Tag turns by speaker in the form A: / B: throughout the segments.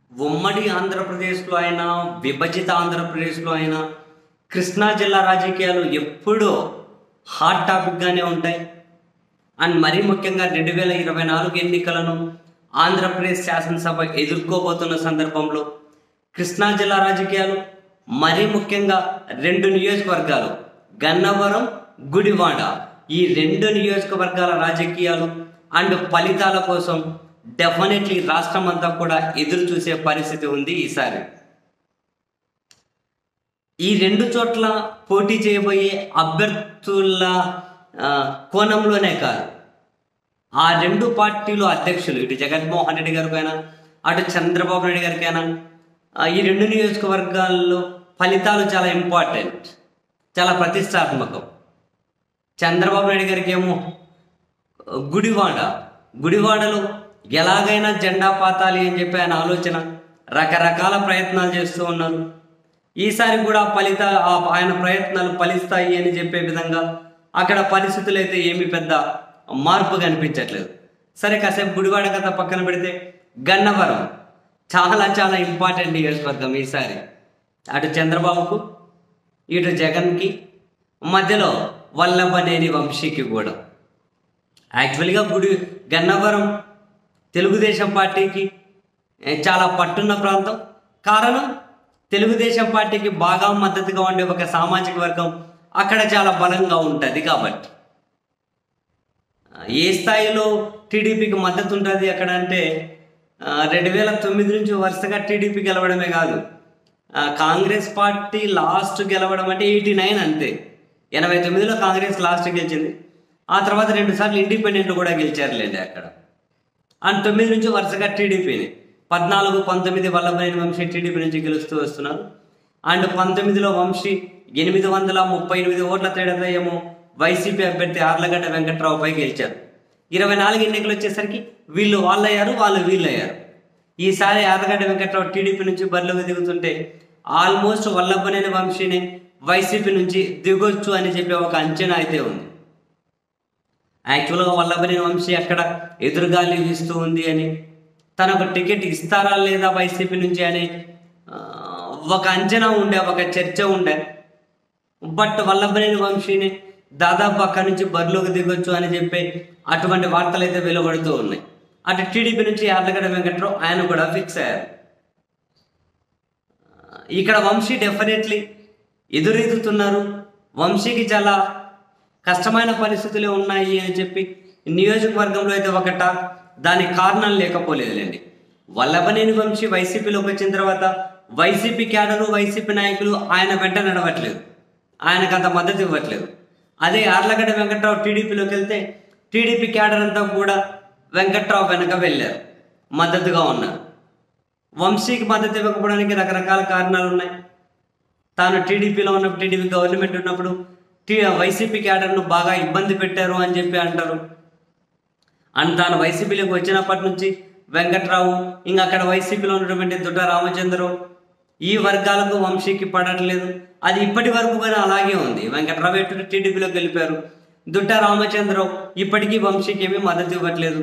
A: ఉమ్మడి ఆంధ్రప్రదేశ్లో అయినా విభజిత ఆంధ్రప్రదేశ్లో అయినా కృష్ణా జిల్లా రాజకీయాలు ఎప్పుడూ హాట్ టాపిక్గానే ఉంటాయి అండ్ మరీ ముఖ్యంగా రెండు వేల ఇరవై నాలుగు ఎన్నికలను ఆంధ్రప్రదేశ్ శాసనసభ ఎదుర్కోబోతున్న సందర్భంలో కృష్ణా జిల్లా రాజకీయాలు మరీ ముఖ్యంగా రెండు నియోజకవర్గాలు గన్నవరం గుడివాడ ఈ రెండు నియోజకవర్గాల రాజకీయాలు అండ్ ఫలితాల కోసం డెఫినెట్లీ రాష్ట్రం అంతా కూడా ఎదురు చూసే పరిస్థితి ఉంది ఈసారి ఈ రెండు చోట్ల పోటీ చేయబోయే అభ్యర్థుల ఆ, కోణంలోనే కాదు ఆ రెండు పార్టీలు అధ్యక్షులు ఇటు జగన్మోహన్ రెడ్డి గారికైనా అటు చంద్రబాబు నాయుడు గారికైనా ఆ, ఈ రెండు నియోజకవర్గాల్లో ఫలితాలు చాలా ఇంపార్టెంట్ చాలా ప్రతిష్టాత్మకం చంద్రబాబు నాయుడు గారికి ఏమో గుడివాడ గుడివాడలో ఎలాగైనా జెండా పాతాలి అని చెప్పి ఆయన ఆలోచన రకరకాల ప్రయత్నాలు చేస్తూ ఉన్నారు ఈసారి కూడా ఫలిత ఆ- ఆయన ప్రయత్నాలు ఫలిస్తాయి అని చెప్పే విధంగా అక్కడ పరిస్థితులు అయితే ఏమీ పెద్ద మార్పు కనిపించట్లేదు సరే కాసేపు గుడివాడ కథ పక్కన పెడితే గన్నవరం చాలా చాలా ఇంపార్టెంట్ నియోజకవర్గం ఈసారి అటు చంద్రబాబుకు ఇటు జగన్కి మధ్యలో వల్లభనేని వంశీకి కూడా యాక్చువల్గా గుడి గన్నవరం తెలుగుదేశం పార్టీకి ఏ, చాలా పట్టున్న ప్రాంతం కారణం తెలుగుదేశం పార్టీకి బాగా మద్దతుగా ఉండే ఒక సామాజిక వర్గం అక్కడ చాలా బలంగా ఉంటుంది కాబట్టి ఏ స్థాయిలో టీడీపీకి మద్దతు ఉంటుంది అక్కడ అంటే ఆ, రెండు వేల తొమ్మిది నుంచి వరుసగా టీడీపీ గెలవడమే కాదు ఆ, కాంగ్రెస్ పార్టీ లాస్ట్ గెలవడం అంటే ఎయిటీ నైన్ అంతే ఎనభై తొమ్మిదిలో కాంగ్రెస్ లాస్ట్ గెలిచింది ఆ తర్వాత రెండు సార్లు ఇండిపెండెంట్ కూడా గెలిచారులేండి అక్కడ అండ్ తొమ్మిది నుంచి వరుసగా టీడీపీని పద్నాలుగు పంతొమ్మిది వల్లభనేని వంశీ టీడీపీ నుంచి గెలుస్తూ వస్తున్నారు అండ్ పంతొమ్మిదిలో వంశీ ఎనిమిది వందల ముప్పై ఎనిమిది ఓట్ల తేడాతో ఏమో వైసీపీ అభ్యర్థి ఆర్లగడ్డ వెంకట్రావుపై గెలిచారు ఇరవై నాలుగు ఎన్నికలు వచ్చేసరికి వీళ్ళు వాళ్ళయ్యారు వాళ్ళు వీళ్ళయ్యారు ఈసారి ఆర్లగడ్డ వెంకట్రావు టీడీపీ నుంచి బరిలోకి దిగుతుంటే ఆల్మోస్ట్ వల్లభనేని వంశీని వైసీపీ నుంచి దిగొచ్చు అని చెప్పి ఒక అంచనా అయితే ఉంది యాక్చువల్గా వల్లభనేని వంశీ అక్కడ ఎదురుగాలి వీస్తూ ఉంది అని తనకు టికెట్ ఇస్తారా లేదా వైసీపీ నుంచి అని ఆ, ఒక అంచనా ఉండే ఒక చర్చ ఉండే బట్ వల్లభనేని వంశీని దాదాపు అక్కడి నుంచి బరిలోకి దిగొచ్చు అని చెప్పి అటువంటి వార్తలు అయితే వెలువడుతూ ఉన్నాయి అటు టీడీపీ నుంచి యార్లగడ్డ వెంకట్రావు ఆయన కూడా ఫిక్స్ అయ్యారు ఇక్కడ వంశీ డెఫినెట్లీ ఎదురెదుతున్నారు వంశీకి చాలా కష్టమైన పరిస్థితులే ఉన్నాయి అని చెప్పి నియోజకవర్గంలో అయితే ఒకట దానికి కారణాలు లేకపోలేదులేండి వల్లభనేని వంశీ వైసీపీలోకి వచ్చిన తర్వాత వైసీపీ క్యాడరు వైసీపీ నాయకులు ఆయన వెంట నడవట్లేదు ఆయనకు అంత మద్దతు ఇవ్వట్లేదు అదే ఆర్లగడ్డ వెంకట్రావు టీడీపీలోకి వెళ్తే టీడీపీ క్యాడర్ అంతా కూడా వెంకట్రావు వెనక వెళ్ళారు మద్దతుగా ఉన్నారు వంశీకి మద్దతు ఇవ్వకపోవడానికి రకరకాల కారణాలు ఉన్నాయి తాను టీడీపీలో ఉన్నప్పుడు టీడీపీ గవర్నమెంట్ ఉన్నప్పుడు టీ వైసీపీ క్యాడర్ను బాగా ఇబ్బంది పెట్టారు అని చెప్పి అంటారు అండ్ తాను వైసీపీలోకి వచ్చినప్పటి నుంచి వెంకట్రావు ఇంకా అక్కడ వైసీపీలో ఉన్నటువంటి దుడ్డ రామచంద్రరావు ఈ వర్గాలకు వంశీకి పడట్లేదు అది ఇప్పటి వరకు కూడా అలాగే ఉంది వెంకట్రావు ఎటు టీడీపీలోకి వెళ్ళిపోయారు దుడ్డ రామచంద్రరావు ఇప్పటికీ వంశీకి ఏమీ మద్దతు ఇవ్వట్లేదు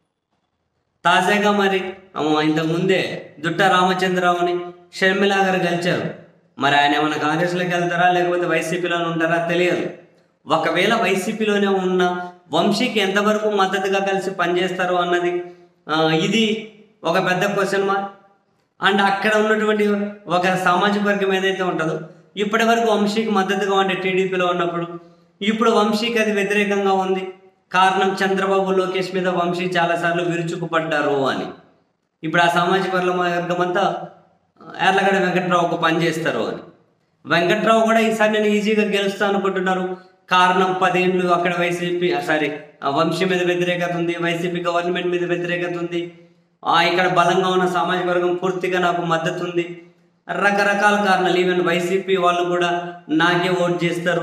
A: తాజాగా మరి అమ్మో, ఇంతకు ముందే దుట్ట రామచంద్రరావుని షర్మిల గారు కలిచారు మరి ఆయన ఏమైనా కాంగ్రెస్లోకి వెళ్తారా లేకపోతే వైసీపీలోనే ఉంటారా తెలియదు ఒకవేళ వైసీపీలోనే ఉన్న వంశీకి ఎంతవరకు మద్దతుగా కలిసి పనిచేస్తారు అన్నది ఆ, ఇది ఒక పెద్ద క్వశ్చన్ మార్క్ అండ్ అక్కడ ఉన్నటువంటి ఒక సామాజిక వర్గం ఏదైతే ఉంటుందో ఇప్పటి వరకు వంశీకి మద్దతుగా ఉండే టీడీపీలో ఉన్నప్పుడు ఇప్పుడు వంశీకి అది వ్యతిరేకంగా ఉంది కారణం చంద్రబాబు లోకేష్ మీద వంశీ చాలాసార్లు విరుచుకుపడ్డారు అని ఇప్పుడు ఆ సామాజిక వర్గం వర్గం అంతా ఎర్లగడ్డ వెంకట్రావుకు పనిచేస్తారు అని వెంకట్రావు కూడా ఈసారి నేను ఈజీగా గెలుస్తా అనుకుంటున్నారు కారణం పదేళ్ళు అక్కడ వైసీపీ సారీ వంశీ మీద వ్యతిరేకత ఉంది వైసీపీ గవర్నమెంట్ మీద వ్యతిరేకత ఉంది ఆ ఇక్కడ బలంగా ఉన్న సామాజిక వర్గం పూర్తిగా నాకు మద్దతు ఉంది రకరకాల కారణాలు ఈవెన్ వైసీపీ వాళ్ళు కూడా నాకే ఓట్ చేస్తారు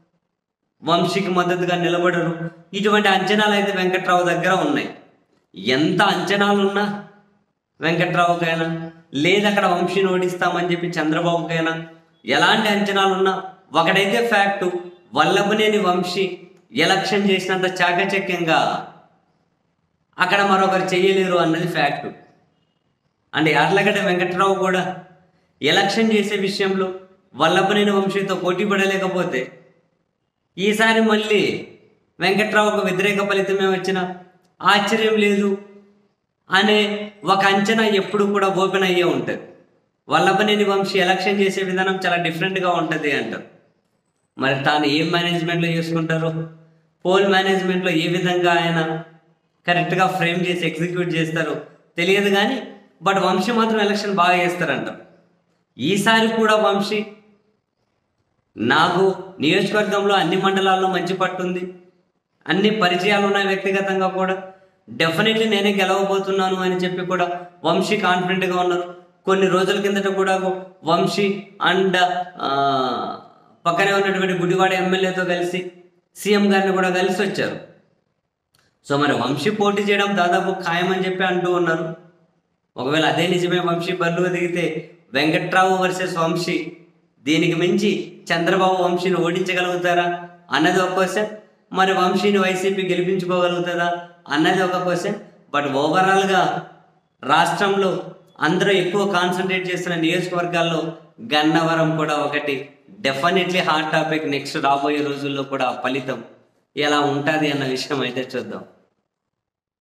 A: వంశీకి మద్దతుగా నిలబడరు ఇటువంటి అంచనాలు అయితే వెంకట్రావు దగ్గర ఉన్నాయి ఎంత అంచనాలున్నా వెంకట్రావుకైనా లేదు అక్కడ వంశీని ఓడిస్తామని చెప్పి చంద్రబాబుకైనా ఎలాంటి అంచనాలున్నా ఒకటైతే ఫ్యాక్టు వల్లభనేని వంశీ ఎలక్షన్ చేసినంత చాకచక్యంగా అక్కడ మరొకరు చెయ్యలేరు అన్నది ఫ్యాక్టు అండ్ యార్లగడ్డ వెంకట్రావు కూడా ఎలక్షన్ చేసే విషయంలో వల్లభనేని వంశీతో పోటీ పడలేకపోతే ఈసారి మళ్ళీ వెంకట్రావుకు వ్యతిరేక ఫలితమే వచ్చిన ఆశ్చర్యం లేదు అనే ఒక అంచనా ఎప్పుడు కూడా ఓపెన్ అయ్యే ఉంటుంది వల్లభనేని వంశీ ఎలక్షన్ చేసే విధానం చాలా డిఫరెంట్గా ఉంటుంది అంటారు మరి తాను ఏం మేనేజ్మెంట్లో చేసుకుంటారో పోల్ మేనేజ్మెంట్లో ఏ విధంగా ఆయన కరెక్ట్గా ఫ్రేమ్ చేసి ఎగ్జిక్యూట్ చేస్తారో తెలియదు కానీ బట్ వంశీ మాత్రం ఎలక్షన్ బాగా చేస్తారంటారు ఈసారి కూడా వంశీ నాకు నియోజకవర్గంలో అన్ని మండలాల్లో మంచి పట్టుంది అన్ని పరిచయాలు ఉన్నాయి వ్యక్తిగతంగా కూడా డెఫినెట్లీ నేనే గెలవబోతున్నాను అని చెప్పి కూడా వంశీ కాన్ఫిడెంట్గా ఉన్నారు కొన్ని రోజుల కిందట కూడా వంశీ అండ్ ఆ, పక్కనే ఉన్నటువంటి గుడివాడ ఎమ్మెల్యేతో కలిసి సీఎం గారిని కూడా కలిసి వచ్చారు సో మరి వంశీ పోటీ చేయడం దాదాపు ఖాయమని చెప్పి అంటూ ఉన్నారు ఒకవేళ అదే నిజమే వంశీ బరిలో దిగితే వెంకట్రావు వర్సెస్ వంశీ దీనికి మించి చంద్రబాబు వంశీని ఓడించగలుగుతారా అన్నది ఒక క్వశ్చన్ మరి వంశీని వైసీపీ గెలిపించుకోగలుగుతుందా అన్నది ఒక క్వశ్చన్ బట్ ఓవరాల్గా రాష్ట్రంలో అందరూ ఎక్కువ కాన్సన్ట్రేట్ చేస్తున్న నియోజకవర్గాల్లో గన్నవరం కూడా ఒకటి డెఫినెట్లీ హాట్ టాపిక్ నెక్స్ట్ రాబోయే రోజుల్లో కూడా ఫలితం ఎలా ఉంటుంది అన్న విషయం అయితే చూద్దాం